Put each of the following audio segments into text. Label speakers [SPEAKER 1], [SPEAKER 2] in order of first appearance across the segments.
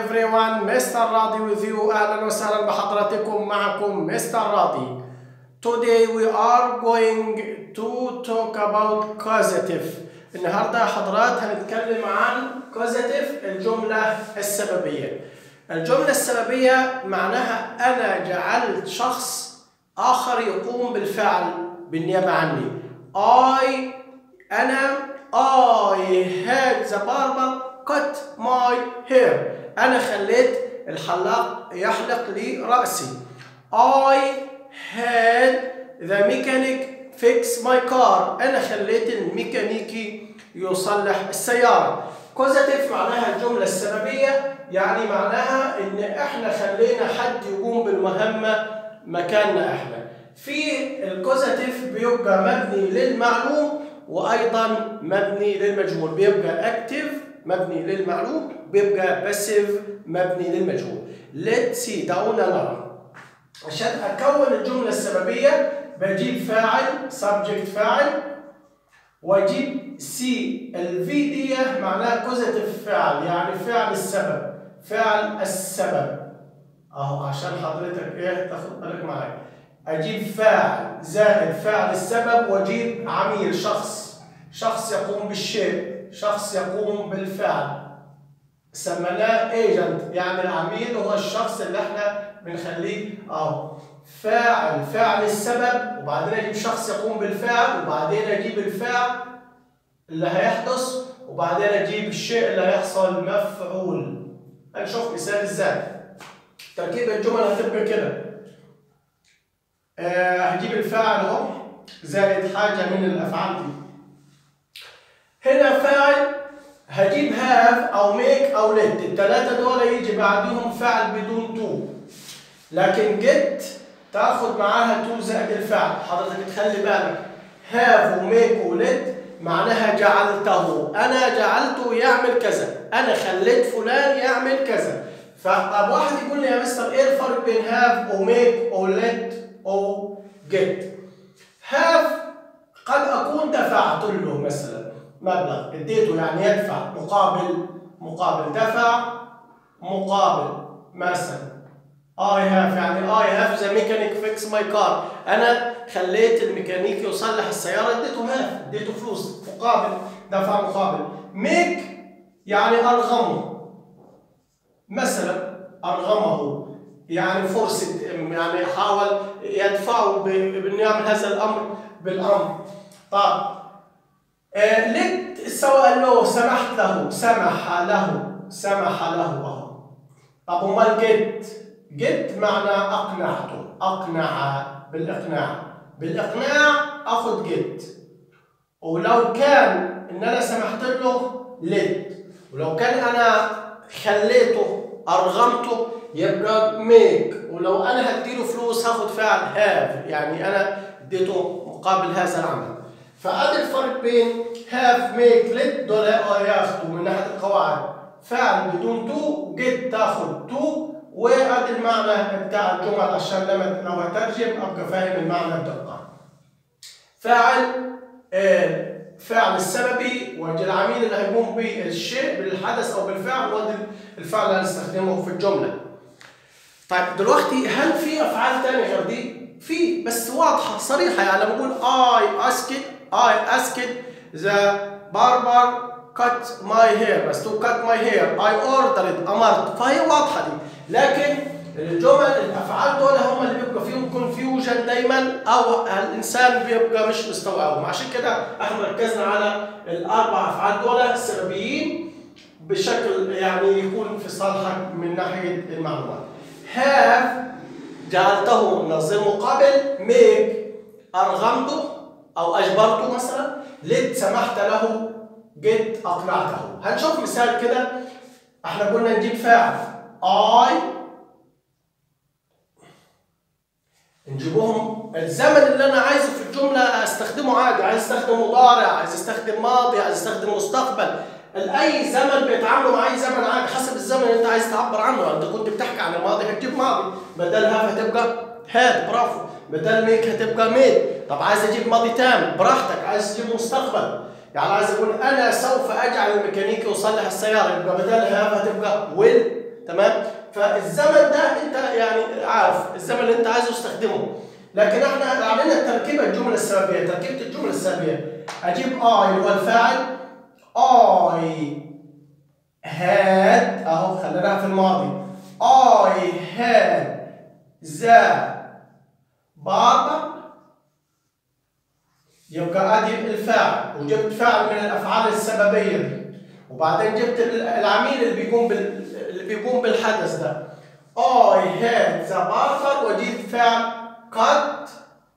[SPEAKER 1] everyone مستر راضي with you أهلا وسهلا بحضراتكم معكم مستر راضي Today we are going to talk about causative النهارده يا حضرات هنتكلم عن causative الجملة السببية الجملة السببية معناها أنا جعلت شخص آخر يقوم بالفعل بالنيابة عني I أنا I had the barber cut my hair أنا خليت الحلاق يحلق لي رأسي I had the mechanic fix my car أنا خليت الميكانيكي يصلح السيارة كوزاتيف معناها الجملة السببية يعني معناها إن إحنا خلينا حد يقوم بالمهمة مكاننا إحنا في الكوزاتيف بيبقى مبني للمعلوم وأيضا مبني للمجهول بيبقى أكتف مبني للمعلوم بيبقى باسيف مبني للمجهول let's see دعونا نرى عشان اكون الجمله السببيه بجيب فاعل subject فاعل واجيب سي الفي دي معناها كوزيتيف فعل يعني فعل السبب فعل السبب اهو عشان حضرتك ايه تاخد بالك معايا اجيب فاعل زائد فعل السبب واجيب عميل شخص شخص يقوم بالشيء شخص يقوم بالفعل سميناه ايجنت يعني العميل هو الشخص اللي احنا بنخليه اه فاعل فعل السبب وبعدين اجيب شخص يقوم بالفعل وبعدين اجيب الفعل اللي هيحدث وبعدين اجيب الشيء اللي هيحصل مفعول هنشوف مثال ازاي تركيب الجمل هتبقى كده آه هجيب الفاعل اهو زائد حاجه من الافعال دي هنا فاعل هجيب هاف او ميك او ليت الثلاثه دول يجي بعدهم فعل بدون تو لكن جيت تاخد معاها تو زائد الفعل حضرتك تخلي بالك هاف وميك وليت معناها جعلته انا جعلته يعمل كذا انا خليت فلان يعمل كذا فطب واحد يقول لي يا مستر ايه الفرق بين هاف وميك او ليت او جيت هاف قد اكون دفعت له مثلا مبلغ اديته يعني يدفع مقابل مقابل دفع مقابل مثلا I have يعني I have the mechanic fix my car أنا خليت الميكانيكي يصلح السيارة اديته هاف اديته فلوس مقابل دفع مقابل make يعني أرغمه مثلا أرغمه يعني فرصة يعني حاول يدفعه بأنه يعمل هذا الأمر بالأمر طيب آه لت سواء له سمحت له سمح له سمح له اهو طب امال جد جد معنى اقنعته اقنع بالاقناع بالاقناع اخذ جد ولو كان ان انا سمحت له لت ولو كان انا خليته ارغمته يبقى ميك ولو انا هديله فلوس هاخد فعل هاف يعني انا اديته مقابل هذا العمل فادي الفرق بين هاف ميك ليت دول ياخدوا من ناحيه القواعد فعل بدون تو جيت تاخد تو وادي المعنى بتاع الجمل عشان لما لو هترجم ابقى فاهم المعنى بدقه فاعل آه فعل السببي وادي العميل اللي هيقوم بالشيء بالحدث او بالفعل وادي الفعل اللي هنستخدمه في الجمله طيب دلوقتي هل في افعال ثانيه غير دي في بس واضحه صريحه يعني لما اقول I asked I asked the barber cut my hair بس to cut my hair I ordered أمرت فهي واضحة دي لكن الجمل الأفعال دول هم اللي بيبقى فيهم confusion دايما أو الإنسان بيبقى مش مستوعبهم عشان كده احنا ركزنا على الأربع أفعال دول السببيين بشكل يعني يكون في صالحك من ناحية المعلومات have جعلته نظير مقابل make أرغمته او اجبرته مثلا ليت سمحت له جيت اقنعته هنشوف مثال كده احنا قلنا نجيب فاعل I نجيبهم الزمن اللي انا عايزه في الجمله استخدمه عادي عايز استخدم مضارع عايز استخدم ماضي عايز استخدم مستقبل اي زمن بيتعاملوا مع اي زمن عادي حسب الزمن اللي انت عايز تعبر عنه انت كنت بتحكي عن الماضي هتجيب ماضي بدل هاف هتبقى هاد برافو بدل ميك هتبقى ميد طب عايز اجيب ماضي تام براحتك عايز تجيب مستقبل يعني عايز اقول انا سوف اجعل الميكانيكي يصلح السياره يبقى بدل هاف هتبقى ويل تمام فالزمن ده انت يعني عارف الزمن اللي انت عايزه استخدمه لكن احنا عملنا تركيبه الجمله السببيه تركيبه الجمله السببيه اجيب اي اللي هو الفاعل اي هاد اهو خليناها في الماضي اي هاد ذا بابا يبقى ادي الفاعل وجبت فاعل من الافعال السببيه دي وبعدين جبت العميل اللي بيقوم بال... اللي بيقوم بالحدث ده I had the barber واجيب فعل cut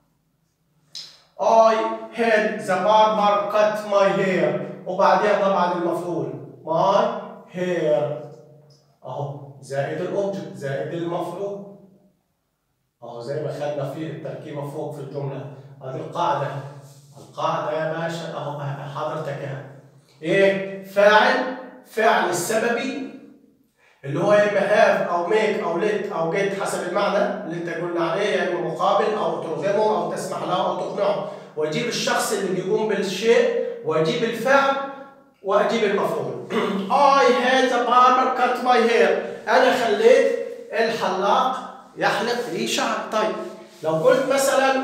[SPEAKER 1] I had the barber cut my hair وبعدين طبعا المفعول my hair اهو زائد الاوبجكت زائد المفعول اهو زي ما خدنا في التركيبه فوق في الجمله هذه القاعده القاعده يا باشا اهو حضرتك اهي ايه فاعل فعل السببي اللي هو يا اما هاف او ميك او ليت او جيت حسب المعنى اللي انت قلنا عليه يا اما مقابل او ترغمه او تسمح له او تقنعه واجيب الشخص اللي بيقوم بالشيء واجيب الفعل واجيب المفعول I had a barber cut my hair انا خليت الحلاق يحلق لي شعر طيب لو قلت مثلا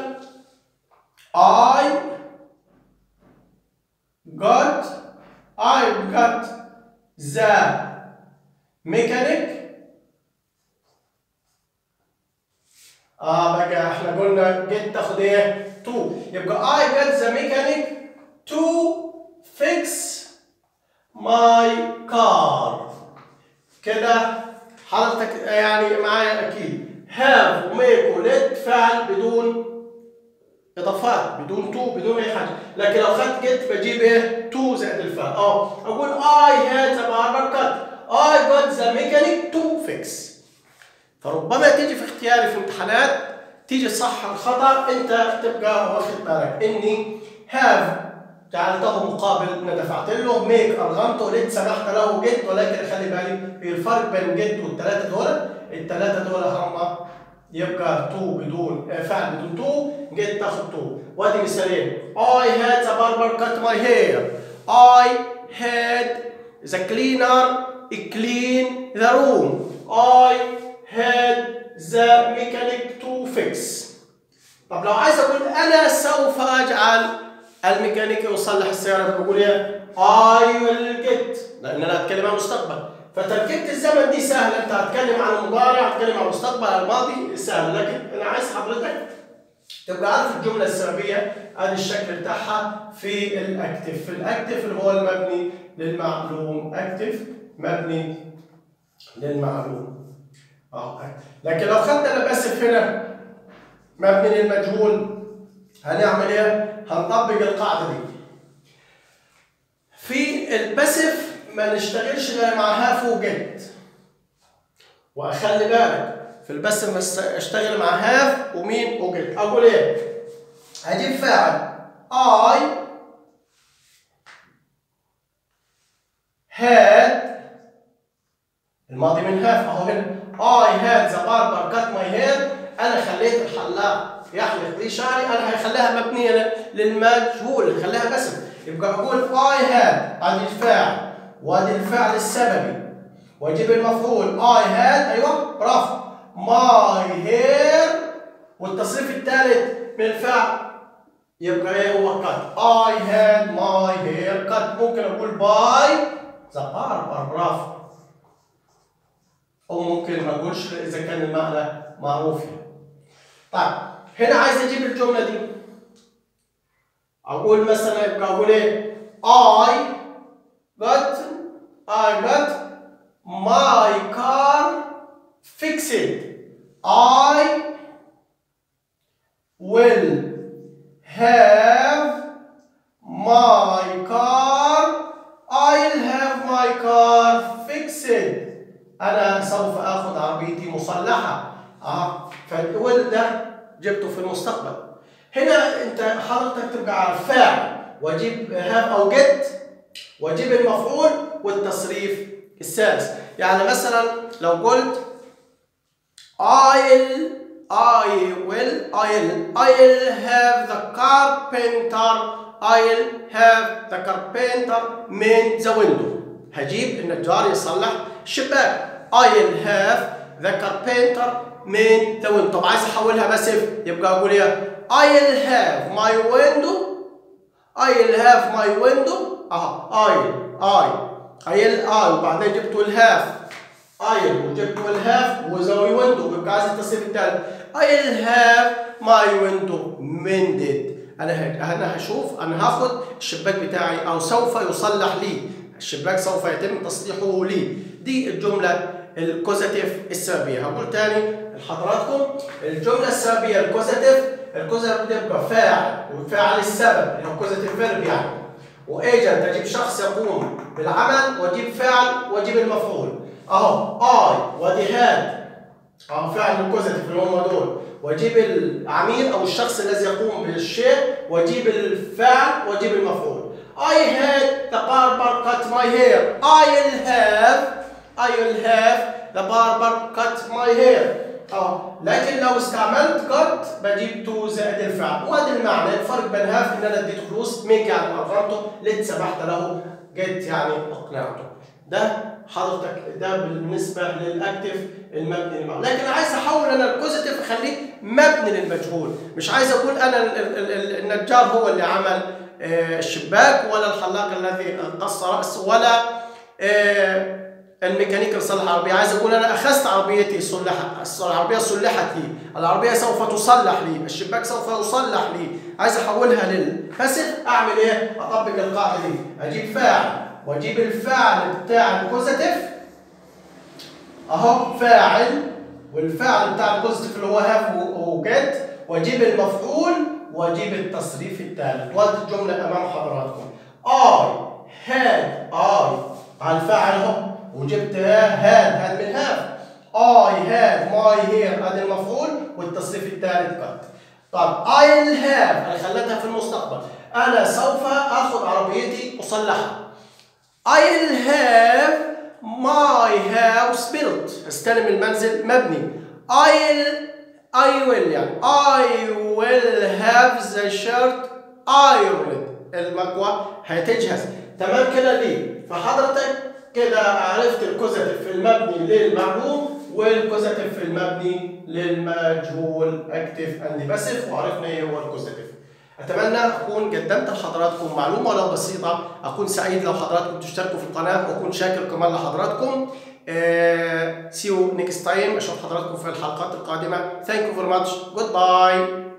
[SPEAKER 1] I got I got the mechanic اه بقى احنا قلنا get تاخد ايه؟ to يبقى I got the mechanic to fix my car كده حضرتك يعني معايا اكيد have وميك وليت فعل بدون اضافات بدون تو بدون اي حاجه لكن لو خدت جيت بجيب ايه تو زائد الفعل اه اقول I had the barber cut I got the mechanic to fix فربما تيجي في اختياري في امتحانات تيجي صح الخطا انت تبقى واخد بالك اني have جعلته مقابل انا دفعت له ميك ارغمته ليت سمحت له جد ولكن خلي بالي في الفرق بين جد والثلاثه دول الثلاثه دول هم يبقى تو بدون فعل بدون تو جيت تاخد تو وادي مثالين I had the barber cut my hair I had the cleaner clean the room I had the mechanic to fix طب لو عايز اقول انا سوف اجعل الميكانيكي يصلح السياره بقول ايه I will get لان انا اتكلم عن المستقبل فتركيبه الزمن دي سهله انت هتكلم عن المضارع هتكلم عن المستقبل عن الماضي سهل لكن انا عايز حضرتك تبقى عارف الجمله السببيه ادي الشكل بتاعها في الاكتف في الاكتف اللي هو المبني للمعلوم اكتف مبني للمعلوم اه لكن لو خدنا الباسف هنا مبني للمجهول هنعمل ايه؟ هنطبق القاعده دي في الباسف ما نشتغلش غير مع هاف وجيت واخلي بالك في الباسف اشتغل مع هاف ومين وجيت اقول ايه هجيب فاعل I had الماضي من هاف اهو هنا I had the barber cut my hair انا خليت الحلاق يحلق لي شعري انا هخليها مبنيه للمجهول هخليها باسف يبقى اقول I had ادي الفاعل وادي الفعل السببي واجيب المفعول I had ايوه برافو my hair والتصريف الثالث من الفعل يبقى ايه هو cut I had my hair cut ممكن اقول by the barber برافو او ممكن ما اقولش اذا كان المعنى معروف يعني طيب هنا عايز اجيب الجمله دي اقول مثلا يبقى اقول ايه I got I got my car fixed. I will have my car I'll have my car fixed. أنا سوف آخذ عربيتي مصلحة. أه فالول ده جبته في المستقبل. هنا أنت حضرتك تبقى عارف فاعل واجيب هاف أو جيت واجيب المفعول والتصريف الثالث يعني مثلا لو قلت I'll I will I'll I'll have the carpenter I'll have the carpenter mend the window هجيب النجار يصلح الشباك I'll have the carpenter من the window طب عايز احولها باسف يبقى اقول ايه I'll have my window I'll have my window اها I'll I I'll I وبعدين جبت الهاف I'll وجبت الهاف وزاوي window يبقى عايز التصريف الثالث I'll have my window mended انا انا هشوف انا هاخد الشباك بتاعي او سوف يصلح لي الشباك سوف يتم تصليحه لي دي الجمله الكوزاتيف السببيه هقول تاني لحضراتكم الجمله السببيه الكوزاتيف الكوزاتيف بتبقى فاعل وفاعل السبب اللي هو كوزاتيف فيرب يعني وايجنت اجيب شخص يقوم بالعمل واجيب فاعل واجيب المفعول اهو اي وادي هاد اهو فاعل الكوزاتيف اللي هم دول واجيب العميل او الشخص الذي يقوم بالشيء واجيب الفاعل واجيب المفعول I had the barber cut my hair I'll have I'll have the barber cut my hair اه لكن لو استعملت cut بجيب تو زائد الفعل وادي المعنى الفرق بين هاف ان انا اديته فلوس ميك يعني اغرمته ليت سمحت له جيت يعني اقنعته ده حضرتك ده بالنسبه للاكتف المبني للمعنى لكن عايز احول انا البوزيتيف اخليه مبني للمجهول مش عايز اقول انا ال ال ال النجار هو اللي عمل آه الشباك ولا الحلاق الذي قص راس ولا آه الميكانيك اللي صلح العربيه عايز اقول انا اخذت عربيتي صلحت العربيه صلحت لي العربيه سوف تصلح لي الشباك سوف يصلح لي عايز احولها للباسف اعمل ايه اطبق القاعده دي اجيب فاعل واجيب الفاعل بتاع البوزيتيف اهو فاعل والفاعل بتاع البوزيتيف اللي هو هاف وجيت واجيب المفعول واجيب التصريف الثالث وادي الجمله امام حضراتكم اي هاد اي على الفاعل اهو وجبت هاد هاد من هاف I had my hair ادي المفعول والتصريف الثالث قد طب I'll have انا خليتها في المستقبل انا سوف اخذ عربيتي اصلحها I'll have my house built استلم المنزل مبني I'll I will يعني I will have the shirt ironed المكوى هتجهز تمام كده ليه فحضرتك كده عرفت الكوزاتيف في المبني للمعلوم والكوزاتيف في المبني للمجهول اكتف اند باسف وعرفنا ايه هو الكوزاتيف اتمنى اكون قدمت لحضراتكم معلومه ولو بسيطه اكون سعيد لو حضراتكم تشتركوا في القناه واكون شاكر كمان لحضراتكم سي يو نيكست تايم اشوف حضراتكم في الحلقات القادمه ثانك يو فيري ماتش جود باي